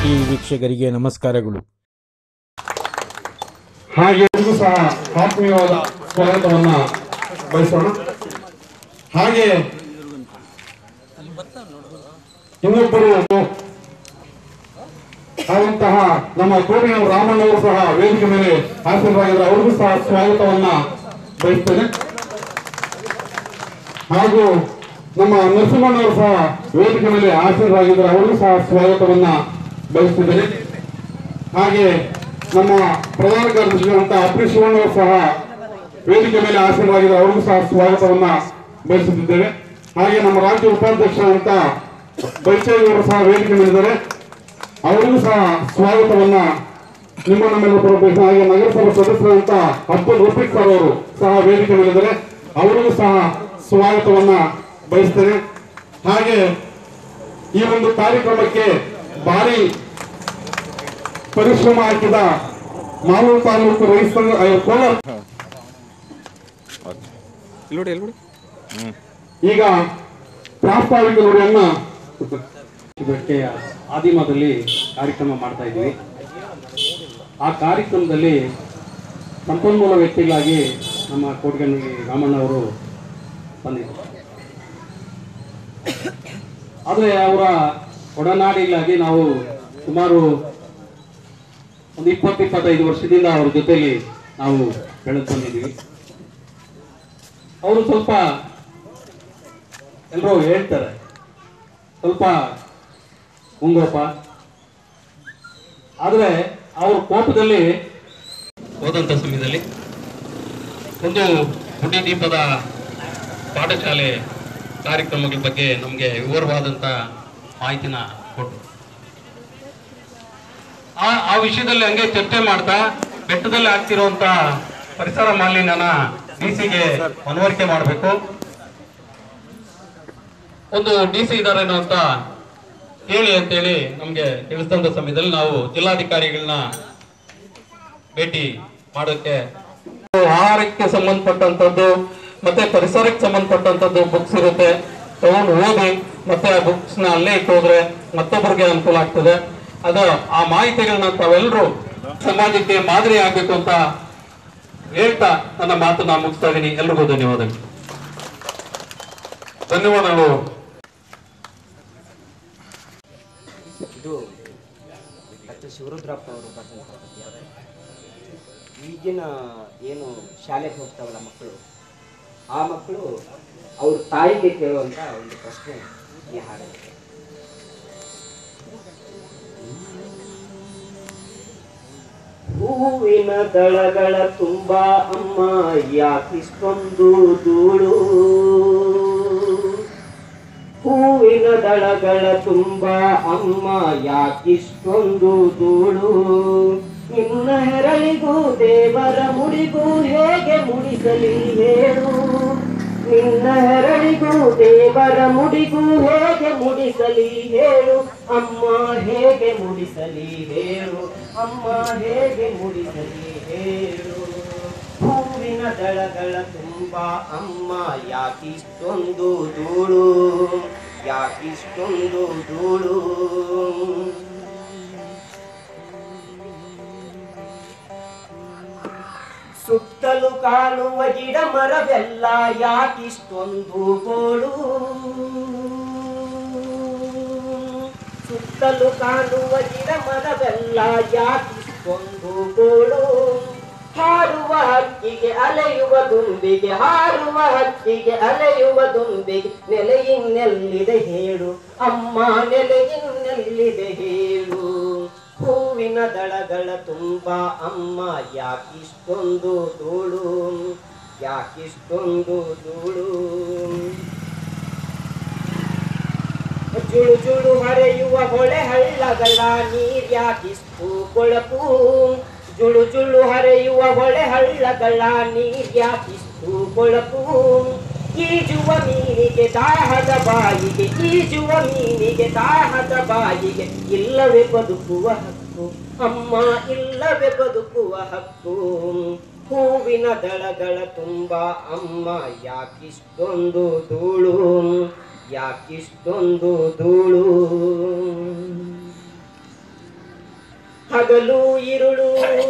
TV ವೀಕ್ಷಕರಿಗೆ ನಮಸ್ಕಾರಗಳು ಹಾಗೆ ಎಲ್ರಿಗೂ ಸಹ ಆತ್ಮೀಯವಾದ ಸ್ವಾಗತವನ್ನ ಬಯಸೋಣ ಹಾಗೆ ಇನ್ನೊಬ್ಬರು ಆದಂತಹ ನಮ್ಮ ಕೋಟಿನ ರಾಮಣ್ಣವರು ಸಹ ವೇದಿಕೆ ಮೇಲೆ ಹಾಜರಾಗಿದ್ದಾರೆ ಅವ್ರಿಗೂ ಸಹ ಸ್ವಾಗತವನ್ನ ಬಯಸ್ತೇನೆ ಹಾಗೂ ನಮ್ಮ ನರಸಿಂಹಣ್ಣವರು ಸಹ ವೇದಿಕೆ ಮೇಲೆ ಹಾಜರಾಗಿದ್ದಾರೆ ಅವರಿಗೂ ಸಹ ಸ್ವಾಗತವನ್ನ ಬಯಸ್ತಿದ್ದೇನೆ ಹಾಗೆ ನಮ್ಮ ಪ್ರಧಾನ ಕಾರ್ಯದರ್ಶಿಗಳಂತ ಅಪ್ರಿ ಶಿವಣ್ಣವರು ಸಹ ವೇದಿಕೆ ಮೇಲೆ ಹಾಜರಾಗಿದ್ದಾರೆ ಅವರಿಗೂ ಸಹ ಸ್ವಾಗತವನ್ನ ಬಯಸುತ್ತಿದ್ದೇವೆ ಹಾಗೆ ನಮ್ಮ ರಾಜ್ಯ ಉಪಾಧ್ಯಕ್ಷರಂತ ಬೈಚೇಗೌಡರು ಸಹ ವೇದಿಕೆ ಮೇಲಿದ್ದಾರೆ ಅವರಿಗೂ ಸಹ ಸ್ವಾಗತವನ್ನ ನಿಮ್ಮ ನಮ್ಮೆಲ್ಲ ಪರವಾಗಿ ಹಾಗೆ ನಗರಸಭಾ ಸದಸ್ಯರಂತ ಅಬ್ದುಲ್ ರಫೀಕ್ ಸರ್ ಅವರು ಸಹ ವೇದಿಕೆ ಮೇಲಿದ್ದಾರೆ ಅವರಿಗೂ ಸಹ ಸ್ವಾಗತವನ್ನ ಬಯಸ್ತೇನೆ ಹಾಗೆ ಈ ಒಂದು ಕಾರ್ಯಕ್ರಮಕ್ಕೆ ಭಾರಿ ಪರಿಶ್ರಮ ಹಾಕಿದ ಮಾಲೂರು ತಾಲೂಕು ರೈತ ಸಂಘ ಆ, ಕೋಲಾರ ನೋಡಿ ಎಲ್ಲಿ ನೋಡಿ ಈಗ ಪ್ರಾಸ್ತಾವಿಕ ನುಡಿಯನ್ನ ಇದಕ್ಕೆ ಆದಿಮದಲ್ಲಿ ಕಾರ್ಯಕ್ರಮ ಮಾಡ್ತಾ ಇದ್ವಿ ಆ ಕಾರ್ಯಕ್ರಮದಲ್ಲಿ ಸಂಪನ್ಮೂಲ ವ್ಯಕ್ತಿಗಳಾಗಿ ನಮ್ಮ ಕೋಟಗಣ್ಣಿ ರಾಮಣ್ಣ ಅವರು ಬಂದಿದ್ದರು ಆದರೆ ಅವರ ಒಡನಾಡಿಗಳಾಗಿ ನಾವು ಸುಮಾರು ಒಂದು ಇಪ್ಪತ್ತು ಇಪ್ಪತ್ತೈದು ವರ್ಷದಿಂದ ಅವ್ರ ಜೊತೆಲಿ ನಾವು ಬೆಳೆದು ಬಂದಿದ್ದೀವಿ ಅವರು ಸ್ವಲ್ಪ ಎಲ್ಲರೂ ಹೇಳ್ತಾರೆ ಸ್ವಲ್ಪ ಮುಂಗೋಪ ಆದರೆ ಅವ್ರ ಕೋಪದಲ್ಲಿ ಹೋದಂಥ ಸಮಯದಲ್ಲಿ ಒಂದು ಪುಣ್ಯ ದೀಪದ ಪಾಠಶಾಲೆ ಕಾರ್ಯಕ್ರಮಗಳ ಬಗ್ಗೆ ನಮಗೆ ವಿವರವಾದಂಥ ಮಾಹಿತಿನ ಕೊಟ್ಟರು ಆ ಆ ವಿಷಯದಲ್ಲಿ ಹಂಗೆ ಚರ್ಚೆ ಮಾಡ್ತಾ ಬೆಟ್ಟದಲ್ಲಿ ಆಗ್ತಿರುವಂತ ಪರಿಸರ ಮಾಲಿನ್ಯನ ಡಿ ಸಿಗೆ ಮನವರಿಕೆ ಮಾಡಬೇಕು ಒಂದು ಡಿ ಸಿ ಇದಾರೇನೋ ಅಂತ ಹೇಳಿ ಅಂತೇಳಿ ನಮ್ಗೆ ತಿಳಿಸಿದಂತ ಸಮಯದಲ್ಲಿ ನಾವು ಜಿಲ್ಲಾಧಿಕಾರಿಗಳನ್ನ ಭೇಟಿ ಮಾಡೋಕೆ ಆಹಾರಕ್ಕೆ ಸಂಬಂಧಪಟ್ಟಂತದ್ದು ಮತ್ತೆ ಪರಿಸರಕ್ಕೆ ಸಂಬಂಧಪಟ್ಟಂತದ್ದು ಬುಕ್ಸ್ ಇರುತ್ತೆ ತಗೊಂಡು ಓದಿ ಮತ್ತೆ ಆ ಬುಕ್ಸ್ ನ ಅಲ್ಲೇ ಇಟ್ಟೋದ್ರೆ ಮತ್ತೊಬ್ಬರಿಗೆ ಅನುಕೂಲ ಆಗ್ತದೆ ಅದು ಆ ಮಾಹಿತಿಗಳನ್ನ ತಾವೆಲ್ಲರೂ ಸಮಾಜಕ್ಕೆ ಮಾದರಿ ಆಗ್ಬೇಕು ಅಂತ ಹೇಳ್ತಾ ನನ್ನ ಮಾತನ್ನ ಮುಗಿಸ್ತಾ ಇದ್ದೀನಿ ಎಲ್ರಿಗೂ ಧನ್ಯವಾದಗಳು ಧನ್ಯವಾದಗಳು ಇದು ಡಾಕ್ಟರ್ ಶಿವರುದ್ರಪ್ಪ ಅವರು ಬರೆದಂಥ ಪದ್ಯ ಈಗಿನ ಏನು ಶಾಲೆಗೆ ಹೋಗ್ತಾವಲ್ಲ ಮಕ್ಕಳು ಆ ಮಕ್ಕಳು ಅವ್ರ ತಾಯಿಗೆ ಕೇಳುವಂಥ ಒಂದು ಪ್ರಶ್ನೆ ಈ ಹಾಡಿದೆ ಹೂವಿನ ದಳಗಳ ತುಂಬ ಅಮ್ಮ ಯಾಕಿಷ್ಟೊಂದು ಧೂಳು ಹೂವಿನ ದಳಗಳ ತುಂಬ ಅಮ್ಮ ಯಾಕಿಷ್ಟೊಂದು ಧೂಳು ನಿನ್ನ ಹೆರಳಿಗೂ ದೇವರ ಮುಡಿಗೂ ಹೇಗೆ ಮುಡಿಸಲಿ ಹೇಳು ನಿನ್ನ ಹೆರಳಿಗೂ ದೇವರ ಮುಡಿಗೂ ಹೇಗೆ ಮುಡಿಸಲಿ ಹೇಳು ಅಮ್ಮ ಹೇಗೆ ಮುಡಿಸಲಿ ಹೇಳು ಅಮ್ಮ ಹೇಗೆ ಮುಡಿಸಲಿ ಹೇಳು ಹೂವಿನ ದಳಗಳ ತುಂಬ ಅಮ್ಮ ಯಾಕಿಷ್ಟೊಂದು ಧೂಳು ಯಾಕಿಷ್ಟೊಂದು ಧೂಳು ಸುತ್ತಲೂ ಕಾಣುವ ಗಿಡ ಮರವೆಲ್ಲ ಯಾಕಿಷ್ಟೊಂದು ಗೋಳು ಸುತ್ತಲೂ ಕಾಣುವ ಗಿಡ ಮರವೆಲ್ಲ ಯಾಕಿಷ್ಟೊಂದು ಗೋಳು ಹಾರುವ ಹಕ್ಕಿಗೆ ಅಲೆಯುವ ದುಂಬಿಗೆ ಹಾರುವ ಹಕ್ಕಿಗೆ ಅಲೆಯುವ ದುಂಬಿಗೆ ನೆಲೆಯಿನ್ನೆಲ್ಲಿದೆ ಹೇಳು ಅಮ್ಮ ನೆಲೆಯಿನ್ನೆಲ್ಲಿದೆ ಹೇಳು ಹೂವಿನ ದಳಗಳ ತುಂಬ ಅಮ್ಮ ಯಾಕಿಷ್ಟೊಂದು ಧೂಳು ಯಾಕಿಷ್ಟೊಂದು ಧೂಳು ಜುಳು ಜುಳು ಹರಿಯುವ ಹೊಳೆ ಹಳ್ಳಗಳ ನೀರ್ಯಾಕಿಷ್ಟು ಕೊಳಕು ಜುಳು ಜುಳು ಹರಿಯುವ ಹೊಳೆ ಹಳ್ಳಗಳ ನೀರ್ಯಾಕಿಷ್ಟು ಕೊಳಕು ಈಜುವ ಮೀನಿಗೆ ದಾಹದ ಬಾಯಿಗೆ ಈಜುವ ಮೀನಿಗೆ ದಾಹದ ಬಾಯಿಗೆ ಇಲ್ಲವೇ ಬದುಕುವ ಹಕ್ಕು ಅಮ್ಮ ಇಲ್ಲವೇ ಬದುಕುವ ಹಕ್ಕು ಹೂವಿನ ದಳಗಳ ತುಂಬ ಅಮ್ಮ ಯಾಕಿಷ್ಟೊಂದು ಧೂಳು ಯಾಕಿಷ್ಟೊಂದು ಧೂಳು ಹಗಲು ಇರುಳು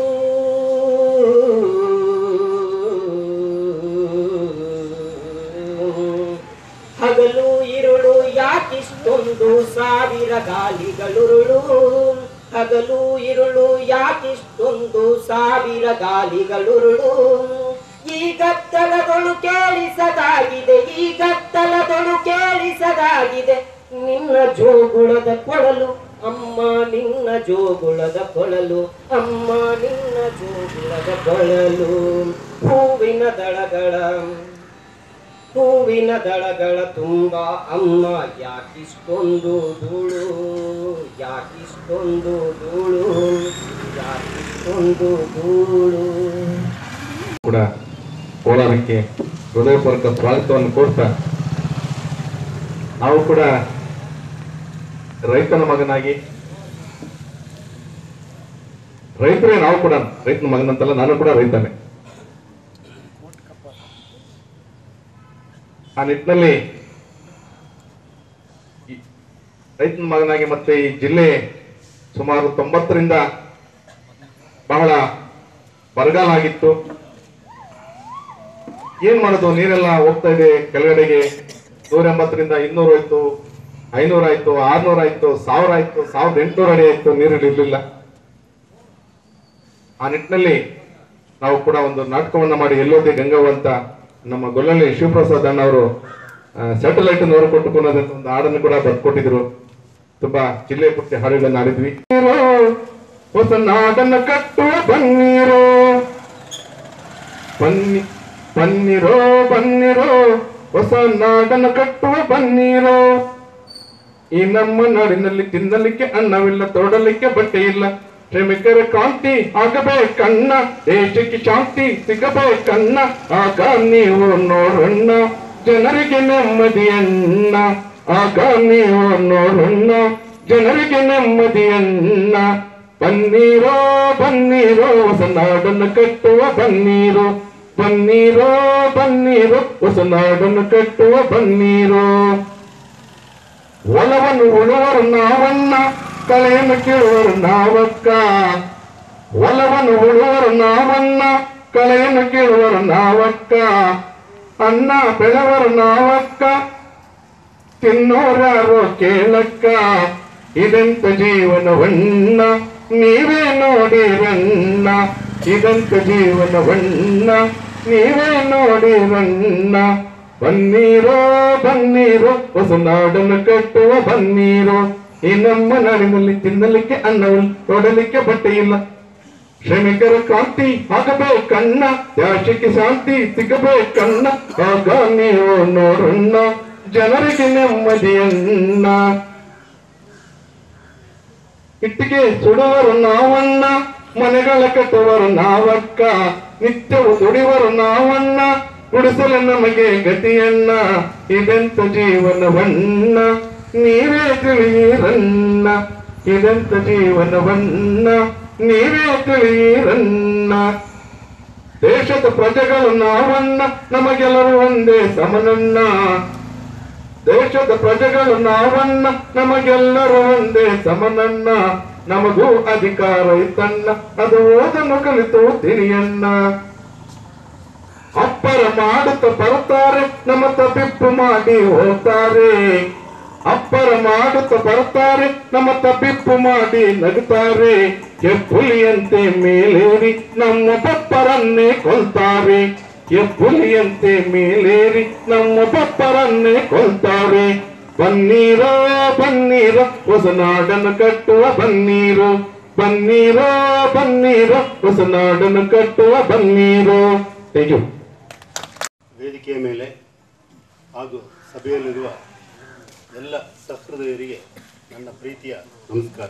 ಹಗಲು ಇರುಳು ಯಾಕಿಷ್ಟೊಂದು ಸಾವಿರ ಗಾಲಿಗಳುರುಳು ಹಗಲು ಇರುಳು ಯಾಕಿಷ್ಟೊಂದು ಸಾವಿರ ಗಾಲಿಗಳುರುಳು ಈ ಗದ್ದಲದೊಳು ಕೇಳಿಸದಾಗಿದೆ ಈ ಗದ್ದಲದೊಳು ಕೇಳಿಸದಾಗಿದೆ ನಿನ್ನ ಜೋಗುಳದ ಕೊಳಲು ಅಮ್ಮ ನಿನ್ನ ಜೋಗುಳದ ಕೊಳಲು ಅಮ್ಮ ನಿನ್ನ ಜೋಗುಳದ ಕೊಳಲು ಹೂವಿನ ದಳಗಳ ಹೂವಿನ ದಳಗಳ ತುಂಬ ಅಮ್ಮ ಯಾಕಿಷ್ಟೊಂದು ಧೂಳು ಯಾಕಿಷ್ಟೊಂದು ಧೂಳು ಯಾಕಿಷ್ಟೊಂದು ಧೂಳು ಕೂಡ ಕೋಲಾರಕ್ಕೆ ಹೃದಯಪೂರ್ವಕ ಸ್ವಾಗತವನ್ನು ಕೋರ್ತಾ ನಾವು ಕೂಡ ರೈತನ ಮಗನಾಗಿ ರೈತರೇ ನಾವು ಕೂಡ ರೈತನ ಮಗನಂತಲ್ಲ ನಾನು ಕೂಡ ರೈತನೇ ಆ ನಿಟ್ಟಿನಲ್ಲಿ ಈ ರೈತನ ಮಗನಾಗಿ ಮತ್ತೆ ಈ ಜಿಲ್ಲೆ ಸುಮಾರು ತೊಂಬತ್ತರಿಂದ ಬಹಳ ಬರಗಾಲ ಆಗಿತ್ತು ಏನ್ ಮಾಡೋದು ನೀರೆಲ್ಲ ಹೋಗ್ತಾ ಇದೆ ಕೆಳಗಡೆಗೆ ನೂರ ಎಂಬತ್ತರಿಂದ ಇನ್ನೂರು ಆಯ್ತು ಐನೂರ ಆಯ್ತು ಆರ್ನೂರ ಆಯ್ತು ಸಾವಿರ ಆಯ್ತು ಸಾವಿರದ ಎಂಟುನೂರ ಅಡಿ ಆಯ್ತು ನೀರು ಇರಲಿಲ್ಲ ಆ ನಿಟ್ಟಿನಲ್ಲಿ ನಾವು ಕೂಡ ಒಂದು ನಾಟಕವನ್ನ ಮಾಡಿ ಎಲ್ಲೋದೆ ಗಂಗವ್ವ ಅಂತ ನಮ್ಮ ಗೊಲ್ಲಳ್ಳಿ ಶಿವಪ್ರಸಾದ್ ಅಣ್ಣ ಅವರು ಸ್ಯಾಟಲೈಟ್ ನೋರು ಕೊಟ್ಟುಕೊಳ್ಳೋದಂತ ಒಂದು ಹಾಡನ್ನು ಕೂಡ ಬರ್ಕೊಟ್ಟಿದ್ರು ತುಂಬಾ ಜಿಲ್ಲೆ ಪುಟ್ಟಿ ಹಾಡುಗಳನ್ನ ಆಡಿದ್ವಿ ಹೊಸ ನಾಡನ್ನ ಕಟ್ಟುವ ಬನ್ನೀರು ಬನ್ನಿ ಬನ್ನಿರೋ ಬನ್ನಿರೋ ಹೊಸ ನಾಡನ್ನು ಕಟ್ಟುವ ಬನ್ನಿರೋ ಈ ನಮ್ಮ ನಾಡಿನಲ್ಲಿ ತಿನ್ನಲಿಕ್ಕೆ ಅನ್ನವಿಲ್ಲ ತೊಡಲಿಕ್ಕೆ ಬಟ್ಟೆ ಇಲ್ಲ ಶ್ರಮಿಕರ ಕ್ರಾಂತಿ ಆಗಬೇಕಣ್ಣ ದೇಶಕ್ಕೆ ಶಾಂತಿ ಸಿಗಬೇಕಣ್ಣ ಆಗ ನೀವು ನೋಡಣ್ಣ ಜನರಿಗೆ ನೆಮ್ಮದಿಯನ್ನ ಆಗ ನೀವು ನೋಡಣ್ಣ ಜನರಿಗೆ ನೆಮ್ಮದಿಯನ್ನ ಬನ್ನೀರೋ ಬನ್ನೀರೋ ಹೊಸ ನಾಡನ್ನು ಕಟ್ಟುವ ಬನ್ನೀರೋ ಬನ್ನೀರೋ ಬನ್ನೀರೋ ಹೊಸ ನಾಡನ್ನು ಕಟ್ಟುವ ಬನ್ನೀರೋ ಒಲವನ್ನು ಉಳುವರು ನಾವನ್ನ ಕಳೆಯನ್ನು ಕೇಳುವರು ನಾವಕ್ಕ ಒಲವನ್ನು ಉಳುವರು ನಾವನ್ನ ಕಳೆಯನ್ನು ಕೇಳುವರು ನಾವಕ್ಕ ಅನ್ನ ಬೆಳೆವರು ನಾವಕ್ಕ ತಿನ್ನೋರ್ಯಾರೋ ಕೇಳಕ್ಕ ಇದೆಂತ ಜೀವನವನ್ನ ನೀವೇ ನೋಡಿರಣ್ಣ ಇದೆಂತ ಜೀವನವನ್ನ ನೀವೇ ನೋಡಿರಣ್ಣ ಬನ್ನೀರೋ ಬನ್ನೀರೋ ಹೊಸ ನಾಡನ್ನು ಕಟ್ಟುವ ಬನ್ನೀರೋ ಈ ನಮ್ಮ ನಾಡಿನಲ್ಲಿ ತಿನ್ನಲಿಕ್ಕೆ ಅನ್ನವಿಲ್ಲ ನೋಡಲಿಕ್ಕೆ ಬಟ್ಟೆ ಇಲ್ಲ ಶ್ರಮಿಕರ ಕ್ರಾಂತಿ ಆಗಬೇಕಣ್ಣ ದೇಶಕ್ಕೆ ಶಾಂತಿ ಸಿಗಬೇಕಣ್ಣ ಆಗ ನೀವು ನೋಡಣ್ಣ ಜನರಿಗೆ ನೆಮ್ಮದಿಯನ್ನ ಇಟ್ಟಿಗೆ ಸುಡುವರು ನಾವಣ್ಣ ಮನೆಗಳ ಕಟ್ಟುವರು ನಾವಕ್ಕ ನಿತ್ಯವು ದುಡಿವರು ನಾವಣ್ಣ ಉಡಿಸಲು ನಮಗೆ ಗತಿಯನ್ನ ಇದೆಂತ ಜೀವನವನ್ನ ನೀವೇ ತಿಳಿಯಿರನ್ನ ಇದೆಂತ ಜೀವನವನ್ನ ನೀವೇ ತಿಳಿಯಿರನ್ನ ದೇಶದ ಪ್ರಜೆಗಳು ನಾವನ್ನ ನಮಗೆಲ್ಲರೂ ಒಂದೇ ಸಮನನ್ನ ದೇಶದ ಪ್ರಜೆಗಳು ನಾವನ್ನ ನಮಗೆಲ್ಲರೂ ಒಂದೇ ಸಮನನ್ನ ನಮಗೂ ಅಧಿಕಾರ ಇತ್ತನ್ನ ಅದು ಓದನ್ನು ಕಲಿತು ತಿಳಿಯನ್ನ ಅಪ್ಪರ ಮಾಡುತ್ತ ಬರ್ತಾರೆ ನಮ್ಮ ತಪ್ಪಿಪ್ಪು ಮಾಡಿ ಹೋಗ್ತಾರೆ ಅಪ್ಪರ ಮಾಡುತ್ತ ಬರ್ತಾರೆ ನಮ್ಮ ತಪ್ಪಿಪ್ಪು ಮಾಡಿ ನಗುತ್ತಾರೆ ಎಪ್ಪುಲಿಯಂತೆ ಮೇಲೇರಿ ನಮ್ಮ ಪಪ್ಪರನ್ನೇ ಕೊಲ್ತಾರೆ ಎಪ್ಪುಲಿಯಂತೆ ಮೇಲೇರಿ ನಮ್ಮ ಪಪ್ಪರನ್ನೇ ಕೊಲ್ತಾರೆ ಬನ್ನೀರೋ ಬನ್ನೀರೋ ಹೊಸ ನಾಡನ್ನು ಕಟ್ಟುವ ಬನ್ನೀರು ಬನ್ನೀರೋ ಬನ್ನೀರೋ ಹೊಸ ನಾಡನ್ನು ಕಟ್ಟುವ ಬನ್ನೀರು ಥ್ಯಾಂಕ್ ಯು ವೇದಿಕೆಯ ಮೇಲೆ ಹಾಗೂ ಸಭೆಯಲ್ಲಿರುವ ಎಲ್ಲ ಸಹೃದಯರಿಗೆ ನನ್ನ ಪ್ರೀತಿಯ ನಮಸ್ಕಾರ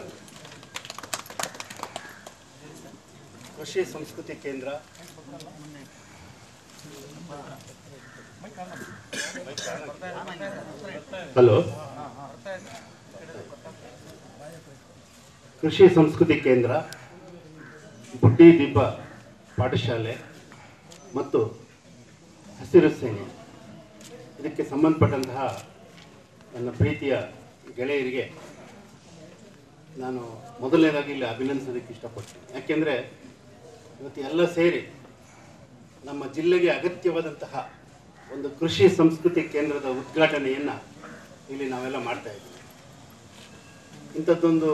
ಕೃಷಿ ಸಂಸ್ಕೃತಿ ಕೇಂದ್ರ ಹಲೋ ಕೃಷಿ ಸಂಸ್ಕೃತಿ ಕೇಂದ್ರ ಬುಡ್ಡಿ ದೀಪ ಪಾಠಶಾಲೆ ಮತ್ತು ಹಸಿರು ಸೇನೆ ಇದಕ್ಕೆ ಸಂಬಂಧಪಟ್ಟಂತಹ ನನ್ನ ಪ್ರೀತಿಯ ಗೆಳೆಯರಿಗೆ ನಾನು ಮೊದಲನೇದಾಗಿ ಇಲ್ಲಿ ಅಭಿನಂದಿಸೋದಕ್ಕೆ ಇಷ್ಟಪಡ್ತೀನಿ ಯಾಕೆಂದರೆ ಇವತ್ತು ಎಲ್ಲ ಸೇರಿ ನಮ್ಮ ಜಿಲ್ಲೆಗೆ ಅಗತ್ಯವಾದಂತಹ ಒಂದು ಕೃಷಿ ಸಂಸ್ಕೃತಿ ಕೇಂದ್ರದ ಉದ್ಘಾಟನೆಯನ್ನು ಇಲ್ಲಿ ನಾವೆಲ್ಲ ಮಾಡ್ತಾ ಇದ್ದೀವಿ ಇಂಥದ್ದೊಂದು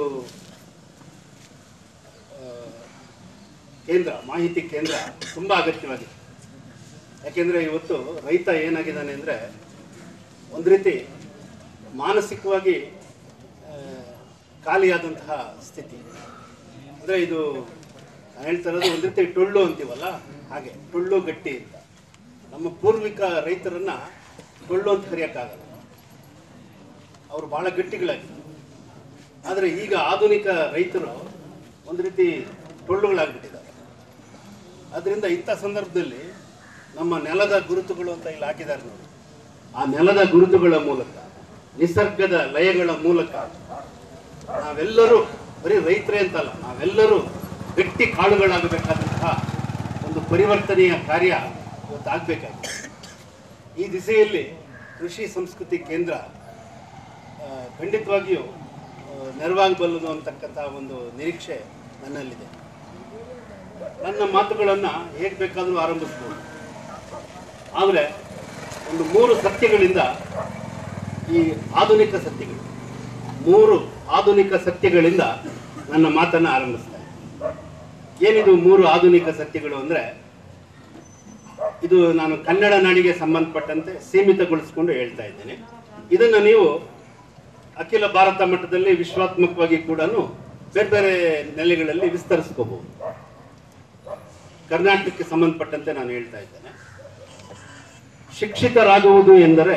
ಆ, ಕೇಂದ್ರ ಮಾಹಿತಿ ಕೇಂದ್ರ ತುಂಬ ಅಗತ್ಯವಾಗಿದೆ ಯಾಕೆಂದರೆ ಇವತ್ತು ರೈತ ಏನಾಗಿದ್ದಾನೆ ಅಂದರೆ ಒಂದು ರೀತಿ ಮಾನಸಿಕವಾಗಿ ಆ, ಖಾಲಿಯಾದಂತಹ ಸ್ಥಿತಿ ಅಂದರೆ ಇದು ನಾನು ಹೇಳ್ತಾ ಇರೋದು ಒಂದು ರೀತಿ ಟೊಳ್ಳು ಅಂತೀವಲ್ಲ ಹಾಗೆ ಟೊಳ್ಳು ಗಟ್ಟಿ ಅಂತ ನಮ್ಮ ಪೂರ್ವಿಕ ರೈತರನ್ನ ಟೊಳ್ಳು ಅಂತ ಕರೆಯೋಕ್ಕಾಗಲ್ಲ ಅವರು ಬಹಳ ಗಟ್ಟಿಗಳಾಗಿದ್ದಾರೆ ಆದರೆ ಈಗ ಆಧುನಿಕ ರೈತರು ಒಂದು ರೀತಿ ಟೊಳ್ಳುಗಳಾಗ್ಬಿಟ್ಟಿದ್ದಾರೆ ಅದರಿಂದ ಇಂಥ ಸಂದರ್ಭದಲ್ಲಿ ನಮ್ಮ ನೆಲದ ಗುರುತುಗಳು ಅಂತ ಇಲ್ಲಿ ಹಾಕಿದ್ದಾರೆ ನೋಡಿ ಆ ನೆಲದ ಗುರುತುಗಳ ಮೂಲಕ ನಿಸರ್ಗದ ಲಯಗಳ ಮೂಲಕ ನಾವೆಲ್ಲರೂ ಬರೀ ರೈತರೇ ಅಂತಲ್ಲ ನಾವೆಲ್ಲರೂ ಗಟ್ಟಿ ಕಾಳುಗಳಾಗಬೇಕಾದಂತಹ ಒಂದು ಪರಿವರ್ತನೆಯ ಕಾರ್ಯ ಇವತ್ತು ಆಗಬೇಕಾಗಿದೆ ಈ ದಿಸೆಯಲ್ಲಿ ಕೃಷಿ ಸಂಸ್ಕೃತಿ ಕೇಂದ್ರ ಆ, ಖಂಡಿತವಾಗಿಯೂ ಆ, ನೆರವಾಗಬಲ್ಲದು ಅಂತಕ್ಕಂಥ ಒಂದು ನಿರೀಕ್ಷೆ ನನ್ನಲ್ಲಿದೆ ನನ್ನ ಮಾತುಗಳನ್ನು ಹೇಗೆ ಬೇಕಾದರೂ ಆರಂಭಿಸ್ಬೋದು ಆದರೆ ಒಂದು ಮೂರು ಸತ್ಯಗಳಿಂದ ಈ ಆಧುನಿಕ ಸತ್ಯಗಳು ಮೂರು ಆಧುನಿಕ ಸತ್ಯಗಳಿಂದ ನನ್ನ ಮಾತನ್ನು ಆರಂಭಿಸ್ತಾ ಇದ್ದೀನಿ. ಏನಿದು ಮೂರು ಆಧುನಿಕ ಸತ್ಯಗಳು ಅಂದರೆ ಇದು ನಾನು ಕನ್ನಡ ನಾಡಿಗೆ ಸಂಬಂಧಪಟ್ಟಂತೆ ಸೀಮಿತಗೊಳಿಸ್ಕೊಂಡು ಹೇಳ್ತಾ ಇದ್ದೇನೆ ಇದನ್ನು ನೀವು ಅಖಿಲ ಭಾರತ ಮಟ್ಟದಲ್ಲಿ ವಿಶ್ವಾತ್ಮಕವಾಗಿ ಕೂಡ ಬೇರೆ ಬೇರೆ ನೆಲೆಗಳಲ್ಲಿ ವಿಸ್ತರಿಸ್ಕೋಬಹುದು ಕರ್ನಾಟಕಕ್ಕೆ ಸಂಬಂಧಪಟ್ಟಂತೆ ನಾನು ಹೇಳ್ತಾ ಇದ್ದೇನೆ ಶಿಕ್ಷಿತರಾಗುವುದು ಎಂದರೆ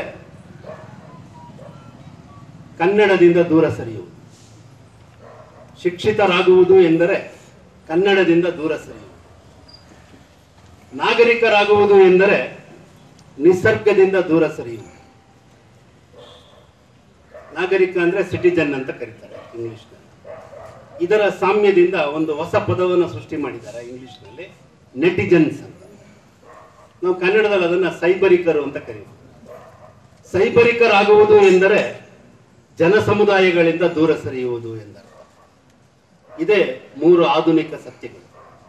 ಕನ್ನಡದಿಂದ ದೂರ ಸರಿಯುವುದು ಶಿಕ್ಷಿತರಾಗುವುದು ಎಂದರೆ ಕನ್ನಡದಿಂದ ದೂರ ಸರಿಯುವುದು ನಾಗರಿಕರಾಗುವುದು ಎಂದರೆ ನಿಸರ್ಗದಿಂದ ದೂರ ಸರಿಯುವುದು ನಾಗರಿಕ ಅಂದ್ರೆ ಸಿಟಿಜನ್ ಅಂತ ಕರೀತಾರೆ ಇಂಗ್ಲಿಷ್ನಲ್ಲಿ ಇದರ ಸಾಮ್ಯದಿಂದ ಒಂದು ಹೊಸ ಪದವನ್ನು ಸೃಷ್ಟಿ ಮಾಡಿದ್ದಾರೆ ಇಂಗ್ಲಿಷ್ನಲ್ಲಿ ನೆಟಿಜನ್ಸ್ ಅಂತ ನಾವು ಕನ್ನಡದಲ್ಲಿ ಅದನ್ನ ಸೈಬರಿಕರು ಅಂತ ಕರೀತೀವಿ ಸೈಬರಿಕರಾಗುವುದು ಎಂದರೆ ಜನ ಸಮುದಾಯಗಳಿಂದ ದೂರ ಸರಿಯುವುದು ಎಂದರ್ಥ ಇದೇ ಮೂರು ಆಧುನಿಕ ಸತ್ಯಗಳು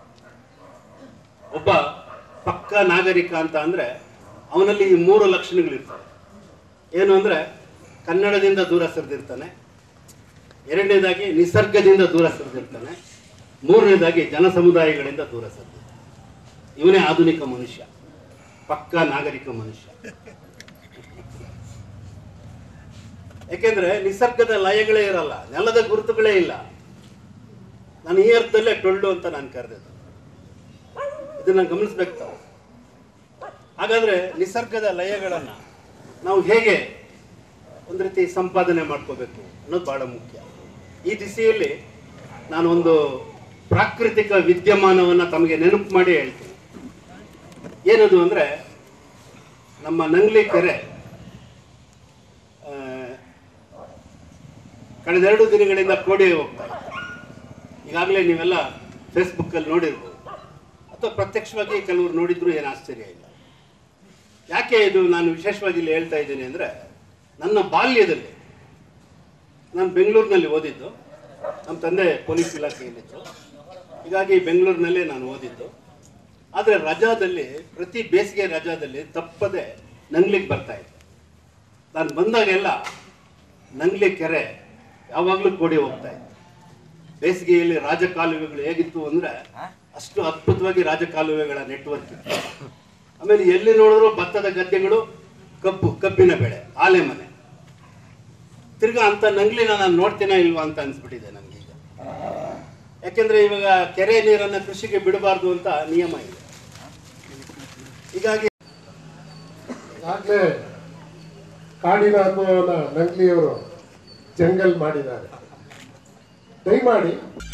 ಒಬ್ಬ ಪಕ್ಕ ನಾಗರಿಕ ಅಂತ ಅಂದ್ರೆ ಅವನಲ್ಲಿ ಈ ಮೂರು ಲಕ್ಷಣಗಳಿರ್ತವೆ ಏನು ಅಂದ್ರೆ ಕನ್ನಡದಿಂದ ದೂರ ಸರಿದಿರ್ತಾನೆ ಎರಡನೇದಾಗಿ ನಿಸರ್ಗದಿಂದ ದೂರ ಸರಿದಿರ್ತಾನೆ ಮೂರನೇದಾಗಿ ಜನ ಸಮುದಾಯಗಳಿಂದ ದೂರ ಸರಿದಿರ್ತಾನೆ ಇವನೇ ಆಧುನಿಕ ಮನುಷ್ಯ ಪಕ್ಕ ನಾಗರಿಕ ಮನುಷ್ಯ ಯಾಕೆಂದ್ರೆ ನಿಸರ್ಗದ ಲಯಗಳೇ ಇರಲ್ಲ ನೆಲದ ಗುರುತುಗಳೇ ಇಲ್ಲ ನಾನು ಈ ಅರ್ಥದಲ್ಲೇ ಟೊಳ್ಳು ಅಂತ ನಾನು ಕರೆದಿದ್ದು ಇದನ್ನ ಗಮನಿಸ್ಬೇಕು ತಾವು ಹಾಗಾದ್ರೆ ನಿಸರ್ಗದ ಲಯಗಳನ್ನ ನಾವು ಹೇಗೆ ಒಂದು ರೀತಿ ಸಂಪಾದನೆ ಮಾಡ್ಕೋಬೇಕು ಅನ್ನೋದು ಬಹಳ ಮುಖ್ಯ ಈ ದಿಸೆಯಲ್ಲಿ ನಾನು ಒಂದು ಪ್ರಾಕೃತಿಕ ವಿದ್ಯಮಾನವನ್ನ ತಮಗೆ ನೆನಪು ಮಾಡಿ ಹೇಳ್ತೀನಿ ಏನದು ಅಂದ್ರೆ ನಮ್ಮ ನಂಗ್ಲಿ ಕೆರೆ ಆ, ಕಳೆದೆರಡು ದಿನಗಳಿಂದ ಕೋಡಿ ಹೋಗ್ತಾ ಇದೆ ಈಗಾಗಲೇ ನೀವೆಲ್ಲ ಫೇಸ್ಬುಕ್ಕಲ್ಲಿ ನೋಡಿರ್ಬೋದು ಅಥವಾ ಪ್ರತ್ಯಕ್ಷವಾಗಿ ಕೆಲವರು ನೋಡಿದ್ರು ಏನು ಆಶ್ಚರ್ಯ ಇಲ್ಲ ಯಾಕೆ ಇದು ನಾನು ವಿಶೇಷವಾಗಿ ಇಲ್ಲಿ ಹೇಳ್ತಾ ಇದ್ದೀನಿ ಅಂದರೆ ನನ್ನ ಬಾಲ್ಯದಲ್ಲಿ ನಾನು ಬೆಂಗಳೂರಿನಲ್ಲಿ ಓದಿದ್ದು ನಮ್ಮ ತಂದೆ ಪೊಲೀಸ್ ಇಲಾಖೆಯಲ್ಲಿತ್ತು ಹೀಗಾಗಿ ಬೆಂಗಳೂರಿನಲ್ಲೇ ನಾನು ಓದಿದ್ದು ಆದರೆ ರಜಾದಲ್ಲಿ ಪ್ರತಿ ಬೇಸಿಗೆ ರಜಾದಲ್ಲಿ ತಪ್ಪದೆ ನಂಗ್ಲಿಗೆ ಬರ್ತಾ ಇದ್ದೆ ನಾನು ಬಂದಾಗೆಲ್ಲ ನಂಗ್ಲಿ ಕೆರೆ ಯಾವಾಗಲೂ ಕೋಡಿ ಹೋಗ್ತಾ ಇತ್ತು ಬೇಸಿಗೆಯಲ್ಲಿ ರಾಜಕಾಲುವೆಗಳು ಹೇಗಿತ್ತು ಅಂದ್ರೆ ಅಷ್ಟು ಅದ್ಭುತವಾಗಿ ರಾಜಕಾಲುವೆಗಳ ನೆಟ್ವರ್ಕ್ ಇತ್ತು ಆಮೇಲೆ ಎಲ್ಲಿ ನೋಡಿದ್ರು ಭತ್ತದ ಗದ್ದೆಗಳು ಕಬ್ಬು ಕಬ್ಬಿನ ಬೆಳೆ ಆಲೆ ಮನೆ ತಿರ್ಗಾ ಅಂತ ನಂಗ್ಲಿನ ನಾನು ನೋಡ್ತೀನಾ ಇಲ್ವಾ ಅಂತ ಅನ್ಸ್ಬಿಟ್ಟಿದೆ ನನಗೆ ಈಗ ಯಾಕೆಂದ್ರೆ ಇವಾಗ ಕೆರೆ ನೀರನ್ನ ಕೃಷಿಗೆ ಬಿಡಬಾರ್ದು ಅಂತ ನಿಯಮ ಇದೆ ಹೀಗಾಗಿ ಈಗಾಗಲೇ ಕಾಡಿನ ಅನುಭವನ ನಂಗ್ಲಿಯವರು ಜಂಗಲ್ ಮಾಡಿದ್ದಾರೆ ದಯಮಾಡಿ